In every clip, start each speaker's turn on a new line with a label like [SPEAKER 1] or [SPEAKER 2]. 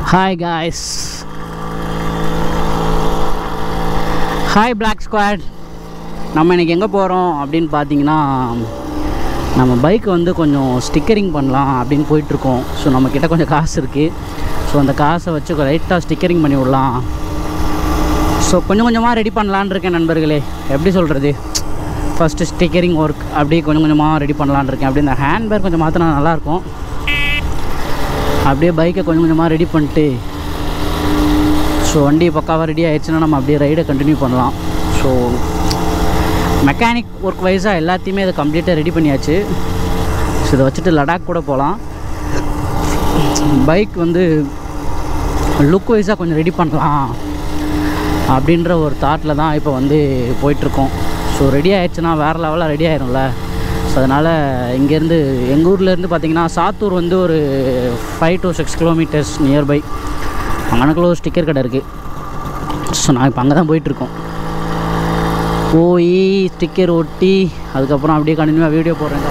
[SPEAKER 1] Hi guys hi black squad நம்ம இன்னைக்கு எங்கே போகிறோம் அப்படின்னு பார்த்தீங்கன்னா நம்ம பைக் வந்து கொஞ்சம் ஸ்டிக்கரிங் பண்ணலாம் அப்படின்னு போயிட்டுருக்கோம் ஸோ நம்மக்கிட்ட கொஞ்சம் காசு இருக்குது ஸோ அந்த காசை வச்சு லைட்டாக ஸ்டிக்கரிங் பண்ணி விடலாம் ஸோ கொஞ்சம் கொஞ்சமாக ரெடி பண்ணலான்னு இருக்கேன் நண்பர்களே எப்படி சொல்கிறது ஃபஸ்ட்டு ஸ்டிக்கரிங் ஒர்க் அப்படியே கொஞ்சம் கொஞ்சமாக ரெடி பண்ணலான்னு இருக்கேன் அப்படி இந்த ஹேண்ட்பேக் கொஞ்சம் மாற்றினா நல்லாயிருக்கும் அப்படியே பைக்கை கொஞ்சம் கொஞ்சமாக ரெடி பண்ணிட்டு ஸோ வண்டி பக்காவாக ரெடி ஆயிடுச்சுன்னா நம்ம அப்படியே ரைடை கண்டினியூ பண்ணலாம் ஸோ மெக்கானிக் ஒர்க் வைஸாக எல்லாத்தையுமே இதை கம்ப்ளீட்டாக ரெடி பண்ணியாச்சு ஸோ இதை வச்சுட்டு லடாக் கூட போகலாம் பைக் வந்து லுக் வைஸாக கொஞ்சம் ரெடி பண்ணலாம் அப்படின்ற ஒரு தாட்டில் தான் இப்போ வந்து போயிட்டுருக்கோம் ஸோ ரெடி ஆயிடுச்சுன்னா வேறு லெவலாக ரெடி ஆயிரும்ல ஸோ அதனால் இங்கேருந்து எங்கள் ஊர்லேருந்து பார்த்தீங்கன்னா சாத்தூர் வந்து ஒரு five to six kilometres nearby அங்கனக்குள்ள ஒரு ஸ்டிக்கர் கடை இருக்குது ஸோ நான் இப்போ அங்கே தான் போயிட்டுருக்கோம் போய் ஸ்டிக்கர் ஒட்டி அதுக்கப்புறம் அப்படியே கண்டினியூவாக வீடியோ போடுறேன்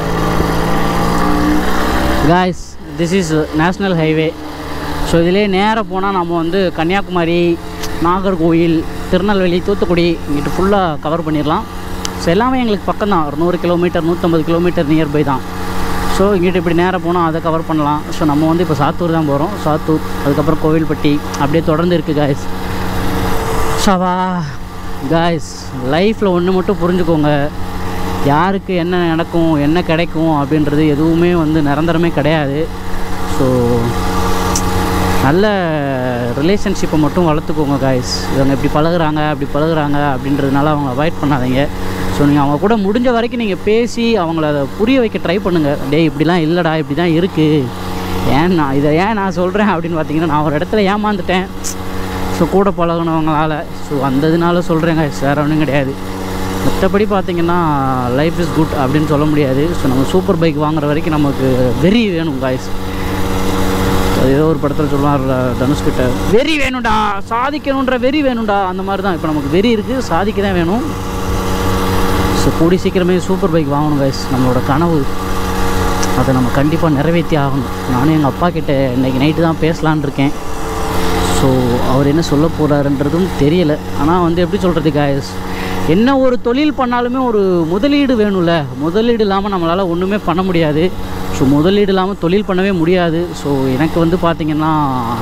[SPEAKER 1] guys this is national highway so இதிலே நேராக போனால் நம்ம வந்து கன்னியாகுமரி நாகர்கோவில் திருநெல்வேலி தூத்துக்குடி இங்கிட்டு ஃபுல்லாக கவர் பண்ணிடலாம் ஸோ எல்லாமே எங்களுக்கு பக்கம் தான் ஒரு நூறு கிலோமீட்டர் நூற்றம்பது கிலோமீட்டர் நியர்பை தான் ஸோ இங்கிட்டு இப்படி நேராக போனால் அதை கவர் பண்ணலாம் ஸோ நம்ம வந்து இப்போ சாத்தூர் தான் போகிறோம் சாத்தூர் அதுக்கப்புறம் கோவில்பட்டி அப்படியே தொடர்ந்து இருக்குது காய்ஸ் ஷவா காய்ஸ் லைஃப்பில் ஒன்று மட்டும் புரிஞ்சுக்கோங்க யாருக்கு என்ன நடக்கும் என்ன கிடைக்கும் அப்படின்றது எதுவுமே வந்து நிரந்தரமே கிடையாது ஸோ நல்ல ரிலேஷன்ஷிப்பை மட்டும் வளர்த்துக்கோங்க காய்ஸ் இவங்க இப்படி பழகுறாங்க அப்படி பழகுறாங்க அப்படின்றதுனால அவங்க அவாய்ட் பண்ணாதீங்க ஸோ நீங்கள் அவங்க கூட முடிஞ்ச வரைக்கும் நீங்கள் பேசி அவங்கள அதை புரிய வைக்க ட்ரை பண்ணுங்கள் டேய் இப்படிலாம் இல்லைடா இப்படி தான் இருக்குது ஏன் நான் இதை ஏன் நான் சொல்கிறேன் அப்படின்னு பார்த்தீங்கன்னா நான் ஒரு இடத்துல ஏமாந்துட்டேன் ஸோ கூட பழகுனவங்களால ஸோ அந்த இதனால சொல்கிறேங்க வேறு ஒன்றும் கிடையாது மற்றபடி பார்த்தீங்கன்னா லைஃப் இஸ் குட் அப்படின்னு சொல்ல முடியாது ஸோ நம்ம சூப்பர் பைக் வாங்குற வரைக்கும் நமக்கு வெறி வேணும் காய்ஸ் அது ஏதோ ஒரு படத்தில் சொல்லுவார் தனுஷ்கிட்ட வெறி வேணும்டா சாதிக்கணுன்ற வெறி வேணும்டா அந்த மாதிரி தான் இப்போ நமக்கு வெறி இருக்குது சாதிக்க தான் வேணும் ஸோ கூடி சீக்கிரமே சூப்பர் பைக் வாங்கணும் கைஸ் நம்மளோட கனவு அதை நம்ம கண்டிப்பாக நிறைவேற்றி ஆகணும் நானும் எங்கள் அப்பா கிட்ட இன்றைக்கி நைட்டு தான் பேசலான் இருக்கேன் ஸோ அவர் என்ன சொல்ல போகிறாருன்றதும் தெரியலை ஆனால் வந்து எப்படி சொல்கிறது காய்ஸ் என்ன ஒரு தொழில் பண்ணாலுமே ஒரு முதலீடு வேணும்ல முதலீடு இல்லாமல் நம்மளால் ஒன்றுமே பண்ண முடியாது ஸோ முதலீடு இல்லாமல் தொழில் பண்ணவே முடியாது ஸோ எனக்கு வந்து பார்த்திங்கன்னா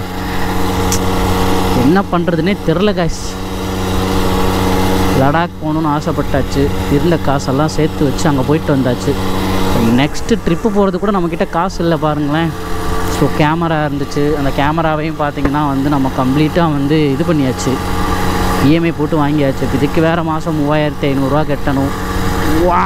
[SPEAKER 1] என்ன பண்ணுறதுனே தெரில காய்ஸ் லடாக் போகணுன்னு ஆசைப்பட்டாச்சு இருந்த காசெல்லாம் சேர்த்து வச்சு அங்கே போயிட்டு வந்தாச்சு நெக்ஸ்ட்டு ட்ரிப்பு போகிறது கூட நம்மக்கிட்ட காசு இல்லை பாருங்களேன் ஸோ கேமரா இருந்துச்சு அந்த கேமராவையும் பார்த்தீங்கன்னா வந்து நம்ம கம்ப்ளீட்டாக வந்து இது பண்ணியாச்சு இஎம்ஐ போட்டு வாங்கியாச்சு இதுக்கு வேறு மாதம் மூவாயிரத்தி ஐநூறுரூவா கட்டணும் வா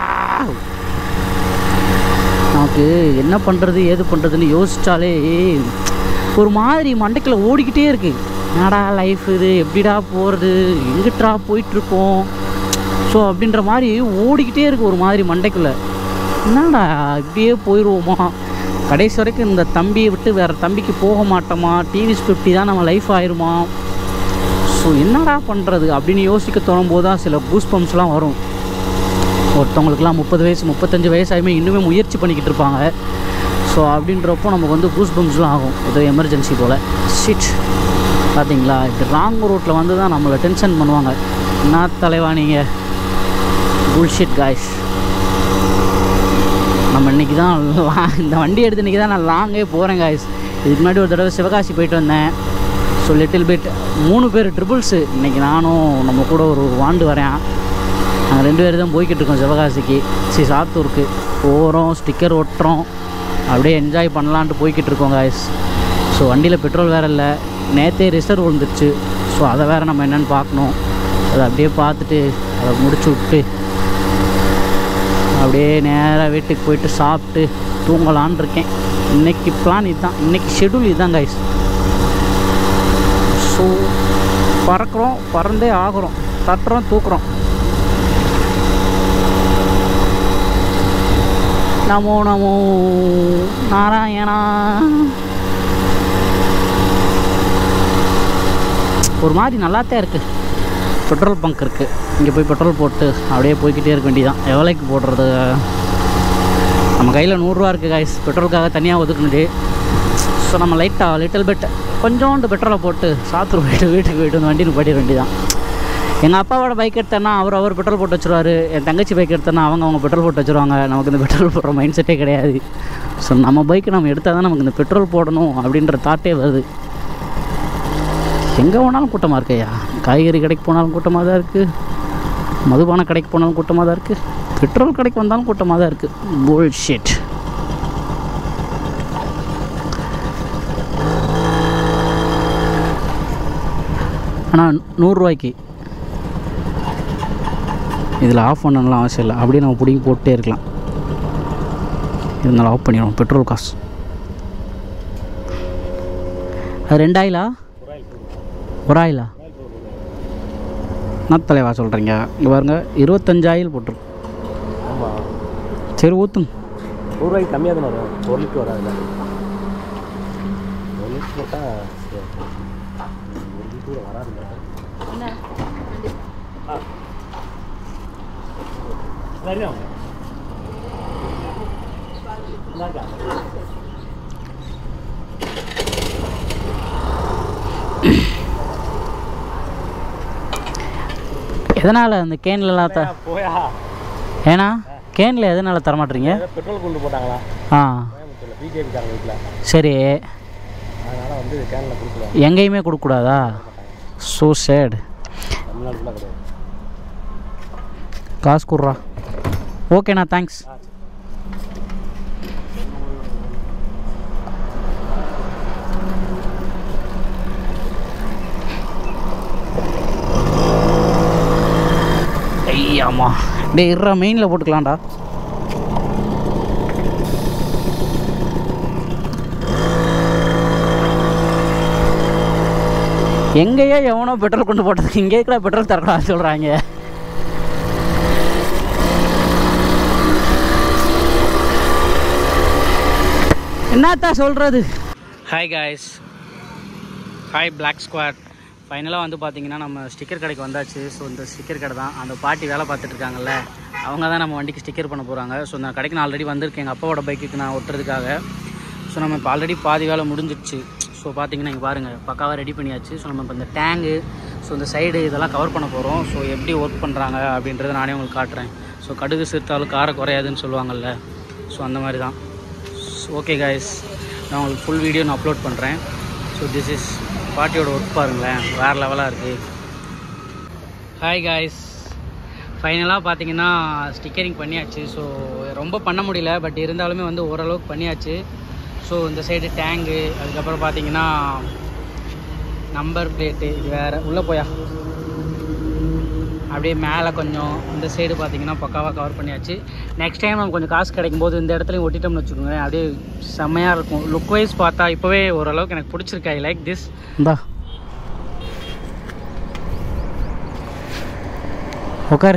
[SPEAKER 1] நமக்கு என்ன பண்ணுறது ஏது பண்ணுறதுன்னு யோசித்தாலே ஒரு மாதிரி மண்டைக்குள்ள ஓடிக்கிட்டே இருக்குது என்னடா லைஃப் இது எப்படிடா போகிறது எங்கிட்டா போயிட்டுருக்கோம் ஸோ அப்படின்ற மாதிரி ஓடிக்கிட்டே இருக்குது ஒரு மாதிரி மண்டைக்குள்ளே என்னடா இப்படியே போயிடுவோமா கடைசி வரைக்கும் இந்த தம்பியை விட்டு வேறு தம்பிக்கு போக மாட்டோமா டிவிஸ் ஃபிஃப்டி தான் நம்ம லைஃப் ஆயிருமா ஸோ என்னடா பண்ணுறது அப்படின்னு யோசிக்க தோணும் போது தான் சில கூஸ் பம்ப்ஸ்லாம் வரும் ஒருத்தவங்களுக்குலாம் முப்பது வயசு முப்பத்தஞ்சு வயசு ஆகியுமே இன்னுமே முயற்சி பண்ணிக்கிட்டு இருப்பாங்க ஸோ அப்படின்றப்போ நமக்கு வந்து கூஸ் பம்ப்ஸ்லாம் ஆகும் ஏதோ எமர்ஜென்சி போல் ஷிட் பார்த்தீங்களா இப்படி ராங் ரூட்டில் வந்து தான் நம்மளை டென்ஷன் பண்ணுவாங்க என்ன தலைவா நீங்கள் புல்ஷிட் காய்ஸ் நம்ம இன்றைக்கி தான் லா- இந்த வண்டி எடுத்து இன்றைக்கி தான் நான் லாங்கே போகிறேன் காய்ஸ் இதுக்கு முன்னாடி ஒரு தடவை சிவகாசி போயிட்டு வந்தேன் ஸோ லிட்டில் பிட் மூணு பேர் ட்ரிபிள்ஸு இன்றைக்கி நானும் நம்ம கூட ஒரு வாண்டு வரேன் நாங்கள் ரெண்டு பேர் தான் போய்கிட்டு இருக்கோம் சிவகாசிக்கு சரி சாத்தூருக்கு போகிறோம் ஸ்டிக்கர் ஒட்டுறோம் அப்படியே என்ஜாய் பண்ணலான்ட்டு போய்கிட்டு இருக்கோம் காய்ஸ் ஸோ வண்டியில் பெட்ரோல் வேறு இல்லை நேற்றே ரிசர்வ் விழுந்துருச்சு ஸோ அதை வேறு நம்ம என்னென்னு பார்க்கணும் அதை அப்படியே பார்த்துட்டு அதை முடிச்சு விட்டு அப்படியே நேராக வீட்டுக்கு போயிட்டு சாப்பிட்டு தூங்கலான்னு இருக்கேன் இன்னைக்கு பிளான் இதுதான் இன்னைக்கு ஷெடியூல் இதுதான் கைஸ் ஸோ பறக்கிறோம் பறந்தே ஆகுறோம் தட்டுறோம் தூக்குறோம் நமோ நமோ நாராயணா ஒரு மாதிரி நல்லாத்தான் இருக்குது பெட்ரோல் பங்க் இருக்குது இங்கே போய் பெட்ரோல் போட்டு அப்படியே போய்க்கிட்டே இருக்க வேண்டியதான் எவ்வளோக்கு போடுறது நம்ம கையில் நூறுரூவா இருக்குது காய்ஸ் பெட்ரோலுக்காக தனியாக ஒதுக்குனது ஸோ நம்ம லைட்டாக லிட்டில் பெட் கொஞ்சோண்டு பெட்ரோலை போட்டு சாத்தூர் போயிட்டு வீட்டுக்கு போயிட்டு வந்து வண்டி நிப்பாட்டிட வேண்டியதான் எங்கள் அப்பாவோட பைக் எடுத்தேன்னா அவர் அவர் பெட்ரோல் போட்டு வச்சுருவாரு என் தங்கச்சி பைக் எடுத்தேன்னா அவங்க அவங்க பெட்ரோல் போட்டு வச்சுருவாங்க நமக்கு இந்த பெட்ரோல் போடுற மைண்ட் செட்டே கிடையாது ஸோ நம்ம பைக்கு நம்ம எடுத்தால் தான் நமக்கு இந்த பெட்ரோல் போடணும் அப்படின்ற தாட்டே வருது எங்கே போனாலும் கூட்டமாக இருக்கையா காய்கறி கடைக்கு போனாலும் கூட்டமாக தான் இருக்குது மதுபான கடைக்கு போனாலும் கூட்டமாக தான் இருக்குது பெட்ரோல் கடைக்கு வந்தாலும் கூட்டமாக தான் இருக்குது போல் ஷிட் ஆனால் நூறுரூவாய்க்கு இதில் ஆஃப் பண்ணணும்லாம் அவசியம் இல்லை அப்படியே நம்ம பிடிங்கி போட்டே இருக்கலாம் இருந்தாலும் ஆஃப் பண்ணிடுவோம் பெட்ரோல் காசு அது ரெண்டாயிலா ஒரு ஆயிலா என்ன தலைவா சொல்கிறீங்க இங்கே பாருங்க இருபத்தஞ்சாயில் போட்டிருக்கு
[SPEAKER 2] ஆமாம்
[SPEAKER 1] சரி ஊற்றுங்க
[SPEAKER 2] ஒரு ரூபாய்க்கு கம்மியாக தானே வரும் ஒரு லிட்டர் வராதுல்ல ஒரு லிட்டர் போட்டால் ஒரு லிட்டர் வராதுல்ல ஆ. சரிதான் இந்தாக்கா.
[SPEAKER 1] எதனால் அந்த கேன்லலாம் த
[SPEAKER 2] போயா
[SPEAKER 1] ஏன்னா கேனில் எதனால் தரமாட்டீங்க
[SPEAKER 2] ஏதோ பெட்ரோல் கொண்டு போட்டாங்களா
[SPEAKER 1] ஆ
[SPEAKER 2] கோயம்புத்தூரில் பிஜேபி காரங்க வீட்டில்
[SPEAKER 1] சரி
[SPEAKER 2] அதனால் வந்து கேனில் கொடுக்கல
[SPEAKER 1] எங்கேயுமே கொடுக்கக்கூடாதா ஸோ சேட்
[SPEAKER 2] தமிழ்நாடு ஃபுல்லாக கிடையாது
[SPEAKER 1] காசு கொடுறா ஓகேண்ணா தேங்க்ஸ்
[SPEAKER 2] ஆ
[SPEAKER 1] ஐயாம்மா டேய் இருறா மெயினில் போட்டுக்கலாம்டா எங்கேயோ எவனோ பெட்ரோல் கொண்டு போட்டதுக்கு இங்கே கூட பெட்ரோல் தரக்கூடாது சொல்கிறாங்க என்னத்தா சொல்கிறது hi guys hi black squad ஃபைனலாக வந்து பார்த்தீங்கன்னா நம்ம ஸ்டிக்கர் கடைக்கு வந்தாச்சு ஸோ இந்த ஸ்டிக்கர் கடை தான் அந்த பாட்டி வேலை பார்த்துட்டு இருக்காங்கல்ல அவங்க தான் நம்ம வண்டிக்கு ஸ்டிக்கர் பண்ண போகிறாங்க ஸோ இந்த கடைக்கு நான் ஆல்ரெடி வந்திருக்கேன் எங்கள் அப்பாவோட பைக்குக்கு நான் ஒட்டுறதுக்காக ஸோ நம்ம இப்போ ஆல்ரெடி பாதி வேலை முடிஞ்சிடுச்சு ஸோ பார்த்தீங்கன்னா இங்கே பாருங்கள் பக்காவாக ரெடி பண்ணியாச்சு ஸோ நம்ம இப்போ இந்த டேங்கு ஸோ இந்த சைடு இதெல்லாம் கவர் பண்ண போகிறோம் ஸோ எப்படி ஒர்க் பண்ணுறாங்க அப்படின்றத நானே உங்களுக்கு காட்டுறேன் ஸோ கடுகு சிறுத்தாலும் காரை குறையாதுன்னு சொல்லுவாங்கல்ல ஸோ அந்த மாதிரி தான் ஓகே காய்ஸ் நான் உங்களுக்கு ஃபுல் வீடியோ நான் அப்லோட் பண்ணுறேன் ஸோ திஸ் இஸ் பாட்டியோட ஒர்க் பாருங்களேன் வேறு லெவலாக இருக்குது ஹாய் காய்ஸ் ஃபைனலாக பார்த்தீங்கன்னா ஸ்டிக்கரிங் பண்ணியாச்சு ஸோ ரொம்ப பண்ண முடியல பட் இருந்தாலுமே வந்து ஓரளவுக்கு பண்ணியாச்சு ஸோ இந்த சைடு டேங்கு அதுக்கப்புறம் பார்த்தீங்கன்னா நம்பர் பிளேட்டு இது வேறு உள்ளே போயா அப்படியே மேலே கொஞ்சம் இந்த சைடு பார்த்தீங்கன்னா பக்காவாக கவர் பண்ணியாச்சு நெக்ஸ்ட் டைம் நம்ம கொஞ்சம் காசு கிடைக்கும் போது இந்த இடத்துலையும் ஒட்டிட்டோம்னு வச்சுக்கோங்க அப்படியே செம்மையாக இருக்கும் லுக் வைஸ் பார்த்தா இப்போவே ஓரளவுக்கு எனக்கு பிடிச்சிருக்கு ஐ லைக் திஸ் இந்தா உட்காரு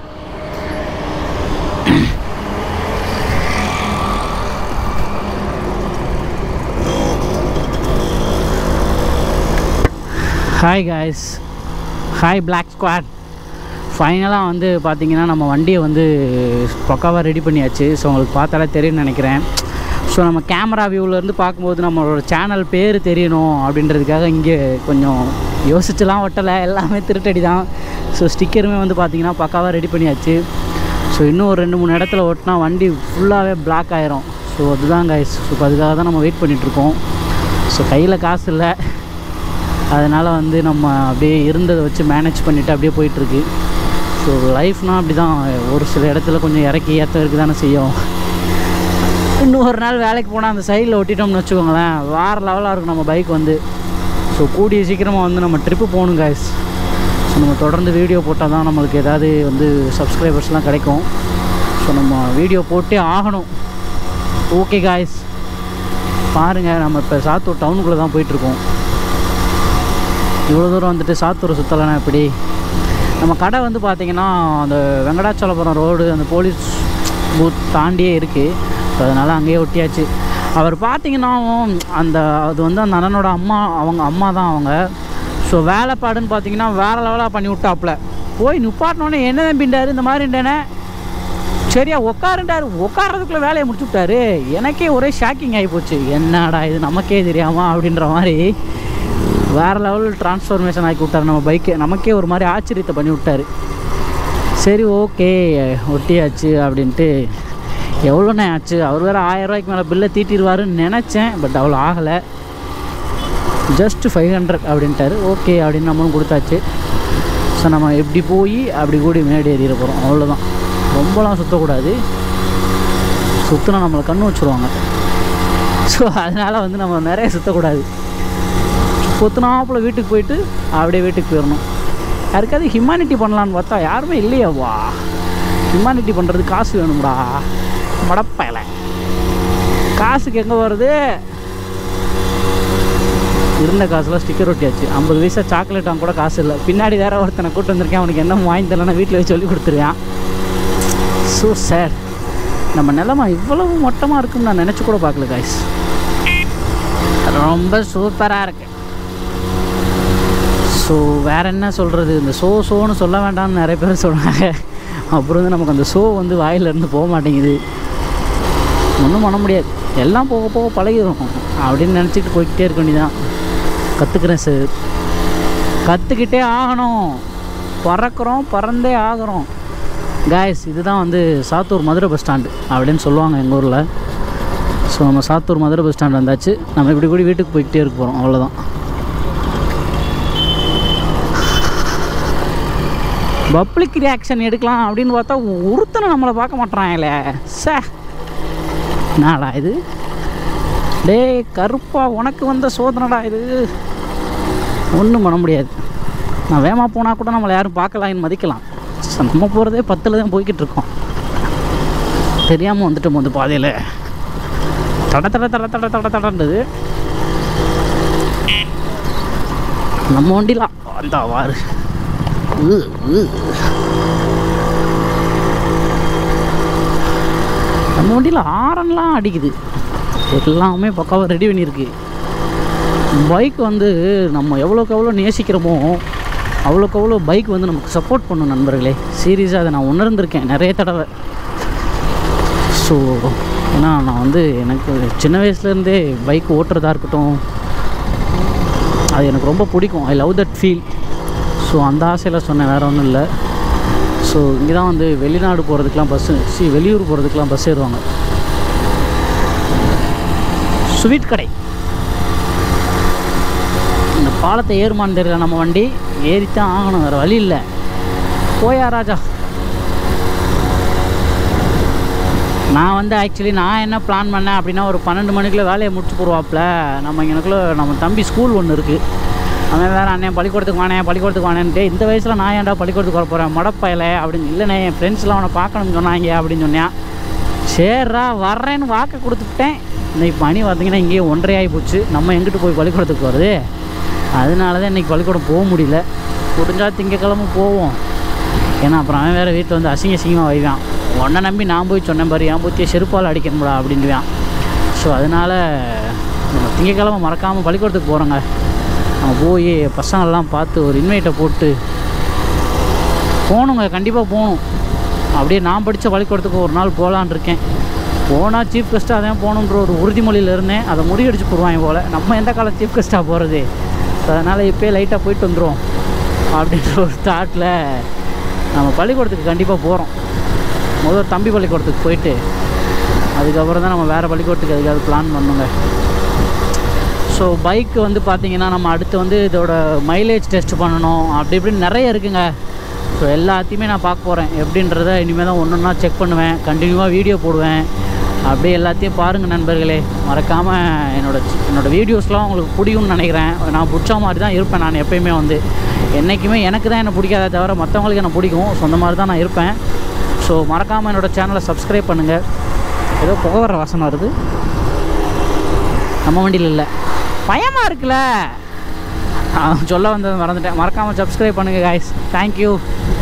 [SPEAKER 1] hi guys hi black squad ஃபைனலாக வந்து பார்த்தீங்கன்னா நம்ம வண்டியை வந்து பக்காவாக ரெடி பண்ணியாச்சு ஸோ உங்களுக்கு பார்த்தாலே தெரியும்னு நினைக்கிறேன் ஸோ நம்ம கேமரா வியூவிலேருந்து பார்க்கும்போது நம்மளோட சேனல் பேர் தெரியணும் அப்படின்றதுக்காக இங்கே கொஞ்சம் யோசிச்சுலாம் ஒட்டலை எல்லாமே திருட்டடி தான் ஸோ ஸ்டிக்கருமே வந்து பார்த்தீங்கன்னா பக்காவாக ரெடி பண்ணியாச்சு ஸோ இன்னும் ஒரு ரெண்டு மூணு இடத்துல ஒட்டினா வண்டி ஃபுல்லாகவே பிளாக் ஆயிரும் ஸோ அதுதான் கைஸ் ஸோ அதுக்காக தான் நம்ம வெயிட் பண்ணிகிட்ருக்கோம் ஸோ கையில் காசு இல்லை அதனால் வந்து நம்ம அப்படியே இருந்ததை வச்சு மேனேஜ் பண்ணிவிட்டு அப்படியே போயிட்டுருக்கு ஸோ லைஃப்னால் அப்படி தான் ஒரு சில இடத்துல கொஞ்சம் இறக்கி ஏற்ற இருக்கு தானே செய்யும் இன்னும் ஒரு நாள் வேலைக்கு போனால் அந்த சைடில் ஒட்டிட்டோம்னு வச்சுக்கோங்களேன் வேறு லெவலாக இருக்கும் நம்ம பைக் வந்து ஸோ கூடிய சீக்கிரமாக வந்து நம்ம ட்ரிப்பு போகணும் guys ஸோ நம்ம தொடர்ந்து வீடியோ போட்டால் தான் நம்மளுக்கு ஏதாவது வந்து சப்ஸ்கிரைபர்ஸ்லாம் கிடைக்கும் ஸோ நம்ம வீடியோ போட்டே ஆகணும் ஓகே காய்ஸ் பாருங்கள் நம்ம இப்போ சாத்தூர் டவுனுக்குள்ளே தான் போயிட்டுருக்கோம் இவ்வளோ தூரம் வந்துட்டு சாத்தூர் சுற்றலைன்னா எப்படி நம்ம கடை வந்து பார்த்திங்கன்னா அந்த வெங்கடாச்சலபுரம் ரோடு அந்த போலீஸ் பூத் தாண்டியே இருக்குது ஸோ அதனால் அங்கேயே ஒட்டியாச்சு அவர் பார்த்தீங்கன்னா அந்த அது வந்து அந்த அண்ணனோட அம்மா அவங்க அம்மா தான் அவங்க ஸோ வேலைப்பாடுன்னு பார்த்தீங்கன்னா வேறு லெவலாக பண்ணி விட்டாப்புல போய் நிப்பாட்டினோடனே என்ன தம்பிண்டாரு இந்த மாதிரிண்டேனே சரியா உட்காருண்டாரு உட்காரதுக்குள்ளே வேலையை முடிச்சு விட்டாரு எனக்கே ஒரே ஷாக்கிங் ஆகி போச்சு என்னடா இது நமக்கே தெரியாமா அப்படின்ற மாதிரி வேறு லெவல் டிரான்ஸ்ஃபர்மேஷன் ஆக்கி விட்டார் நம்ம பைக்கை நமக்கே ஒரு மாதிரி ஆச்சரியத்தை பண்ணி விட்டார் சரி ஓகே ஒட்டியாச்சு அப்படின்ட்டு எவ்வளோண்ணே ஆச்சு அவர் வேறு ஆயிரம் ரூபாய்க்கு மேலே பில்லை தீட்டிடுவாருன்னு நினச்சேன் பட் அவ்வளோ ஆகலை ஜஸ்ட் ஃபைவ் ஹண்ட்ரட் அப்படின்ட்டாரு ஓகே அப்படின்னு நம்மளும் கொடுத்தாச்சு ஸோ நம்ம எப்படி போய் அப்படி கூடி மேடி ஏறிட போகிறோம் அவ்வளோதான் ரொம்பலாம் சுற்றக்கூடாது சுற்றினா நம்மளை கண்ணு வச்சுருவாங்க ஸோ அதனால் வந்து நம்ம நிறைய சுற்றக்கூடாது பொத்துனாப்புல வீட்டுக்கு போயிட்டு அப்படியே வீட்டுக்கு போயிடணும் யாருக்காவது ஹியூமானிட்டி பண்ணலான்னு பார்த்தா யாருமே இல்லையாவா ஹியூமானிட்டி பண்ணுறது காசு வேணும்டா மடப்பயலை காசுக்கு எங்கே வருது இருந்த காசுலாம் ஸ்டிக்கர் ஒட்டியாச்சு ஐம்பது பைசா சாக்லேட் வாங்க கூட காசு இல்லை பின்னாடி வேற ஒருத்தனை கூட்டு வந்திருக்கேன் அவனுக்கு என்ன வாங்கி தரலன்னா வீட்டில் வச்சு சொல்லி கொடுத்துருவேன் ஸோ சேட் நம்ம நிலமை இவ்வளவு மொட்டமாக இருக்குன்னு நான் நினச்சி கூட பார்க்கல காய்ஸ் ரொம்ப சூப்பராக இருக்கு ஸோ வேற என்ன சொல்கிறது இந்த ஷோ ஷோன்னு சொல்ல வேண்டாம்னு நிறைய பேர் சொல்கிறாங்க அப்புறம் வந்து நமக்கு அந்த ஷோ வந்து வாயிலிருந்து போக மாட்டேங்குது ஒன்றும் பண்ண முடியாது எல்லாம் போக போக பழகிடும் அப்படின்னு நினச்சிட்டு போய்கிட்டே இருக்க வேண்டியதான் கற்றுக்குறேன் சார் கற்றுக்கிட்டே ஆகணும் பறக்கிறோம் பறந்தே ஆகிறோம் காய்ஸ் இதுதான் வந்து சாத்தூர் மதுரை பஸ் ஸ்டாண்டு அப்படின்னு சொல்லுவாங்க எங்கள் ஊரில் ஸோ நம்ம சாத்தூர் மதுரை பஸ் ஸ்டாண்ட் வந்தாச்சு நம்ம இப்படி கூடி வீட்டுக்கு போய்கிட்டே இருக்க போகிறோம் அவ்வளோதான் பப்ளிக் ரியாக்ஷன் எடுக்கலாம் அப்படின்னு பார்த்தா ஒருத்தனை நம்மளை பார்க்க மாட்றாங்களே சே என்னடா இது டேய் கருப்பா உனக்கு வந்த சோதனைடா இது ஒன்றும் பண்ண முடியாது நான் வேமா போனால் கூட நம்மளை யாரும் பார்க்கலான்னு மதிக்கலாம் ச- நம்ம போகிறதே பத்தில் தான் போய்கிட்டு இருக்கோம் தெரியாமல் வந்துட்டோம் வந்து பாதையில் தட தட தட தட தட தடன்றது நம்ம வண்டிலாம் வந்தா வாரு உ, உ. நம்ம வண்டியில் ஆரன்லாம் அடிக்குது எல்லாமே பக்காவாக ரெடி பண்ணியிருக்கு பைக் வந்து நம்ம எவ்வளோக்கு எவ்வளோ நேசிக்கிறோமோ அவ்வளோக்கு அவ்வளோ பைக் வந்து நமக்கு சப்போர்ட் பண்ணும் நண்பர்களே சீரியஸாக அதை நான் உணர்ந்திருக்கேன் நிறைய தடவை ஸோ ஏன்னா நான் வந்து எனக்கு சின்ன வயசுலேருந்தே பைக் ஓட்டுறதா இருக்கட்டும் அது எனக்கு ரொம்ப பிடிக்கும் I love that feel so அந்த ஆசையில் சொன்னேன் வேறு ஒன்றும் இல்லை ஸோ இங்கே தான் வந்து வெளிநாடு போகிறதுக்கெலாம் பஸ்ஸு சி வெளியூர் போகிறதுக்கெலாம் பஸ் ஏறுவாங்க ஸ்வீட் கடை இந்த பாலத்தை ஏறுமான்னு தெரியல நம்ம வண்டி ஏறித்தான் ஆகணும் வேறு வழி இல்லை போயா ராஜா நான் வந்து ஆக்சுவலி நான் என்ன பிளான் பண்ணேன் அப்படின்னா ஒரு பன்னெண்டு மணிக்குள்ளே வேலையை முடிச்சு போடுவாப்புல நம்ம இங்கனக்குள்ளே நம்ம தம்பி ஸ்கூல் ஒன்று இருக்குது அவன் வேறு அண்ணன் பள்ளிக்கூடத்துக்கு வானேன் பள்ளிக்கூடத்துக்கு வானேன்ட்டு இந்த வயசில் நான் ஏன்டா பள்ளிக்கூடத்துக்கு வர போகிறேன் மடப்பயல அப்படின்னு இல்லைண்ணே என் ஃப்ரெண்ட்ஸ்லாம் அவனை பார்க்கணும்னு சொன்னாங்க அப்படின்னு சொன்னேன் சரிடா வர்றேன்னு வாக்கை கொடுத்துட்டேன் இன்னைக்கு பனி பார்த்தீங்கன்னா இங்கேயே ஒன்றரை ஆகி போச்சு நம்ம எங்கிட்டு போய் பள்ளிக்கூடத்துக்கு போகிறது அதனால தான் இன்றைக்கி பள்ளிக்கூடம் போக முடியல முடிஞ்சால் திங்கக்கிழமை போவோம் ஏன்னா அப்புறம் அவன் வேறு வீட்டில் வந்து அசிங்க அசிங்கமாக வைவான் உன்னை நம்பி நான் போய் சொன்னேன் பாரு என் புத்தியை செருப்பால் அடிக்கணும்டா அப்படின்வான் ஸோ அதனால் நம்ம திங்கக்கிழமை மறக்காமல் பள்ளிக்கூடத்துக்கு போகிறோங்க நம்ம போய் பசங்கள்லாம் பார்த்து ஒரு இன்வைட்டை போட்டு போகணுங்க கண்டிப்பாக போகணும் அப்படியே நான் படித்த பள்ளிக்கூடத்துக்கு ஒரு நாள் போகலான் இருக்கேன் போனால் சீஃப் கெஸ்ட்டாக தான் போகணுன்ற ஒரு உறுதிமொழியில் இருந்தேன் அதை முறியடிச்சு போடுவாங்க போல் நம்ம எந்த காலம் சீஃப் கெஸ்ட்டாக போகிறது அதனால் இப்போயே லைட்டாக போயிட்டு வந்துடுவோம் அப்படின்ற ஒரு தாட்டில் நம்ம பள்ளிக்கூடத்துக்கு கண்டிப்பாக போகிறோம் முதல் தம்பி பள்ளிக்கூடத்துக்கு போயிட்டு அதுக்கப்புறம் தான் நம்ம வேறு பள்ளிக்கூடத்துக்கு அதுக்காவது பிளான் பண்ணுங்க ஸோ பைக் வந்து பார்த்தீங்கன்னா நம்ம அடுத்து வந்து இதோட மைலேஜ் டெஸ்ட் பண்ணணும் அப்படி இப்படின்னு நிறைய இருக்குங்க ஸோ எல்லாத்தையுமே நான் பார்க்க போகிறேன் எப்படின்றத இனிமேல் தான் ஒன்று ஒன்றா செக் பண்ணுவேன் கண்டினியூவாக வீடியோ போடுவேன் அப்படியே எல்லாத்தையும் பாருங்கள் நண்பர்களே மறக்காமல் என்னோட என்னோடய வீடியோஸ்லாம் உங்களுக்கு பிடிக்கும்னு நினைக்கிறேன் நான் பிடிச்ச மாதிரி தான் இருப்பேன் நான் எப்பயுமே வந்து என்றைக்குமே எனக்கு தான் என்னை பிடிக்காதே தவிர மற்றவங்களுக்கு என்ன பிடிக்கும் ஸோ அந்த மாதிரி தான் நான் இருப்பேன் ஸோ மறக்காமல் என்னோடய சேனலை சப்ஸ்கிரைப் பண்ணுங்கள் ஏதோ புகை வர வாசனை வருது நம்ம வண்டியில் இல்லை பயமாக இருக்குல்ல ஆ, சொல்ல வந்தது மறந்துட்டேன் மறக்காமல் சப்ஸ்கிரைப் பண்ணுங்கள் காய்ஸ் தேங்க்யூ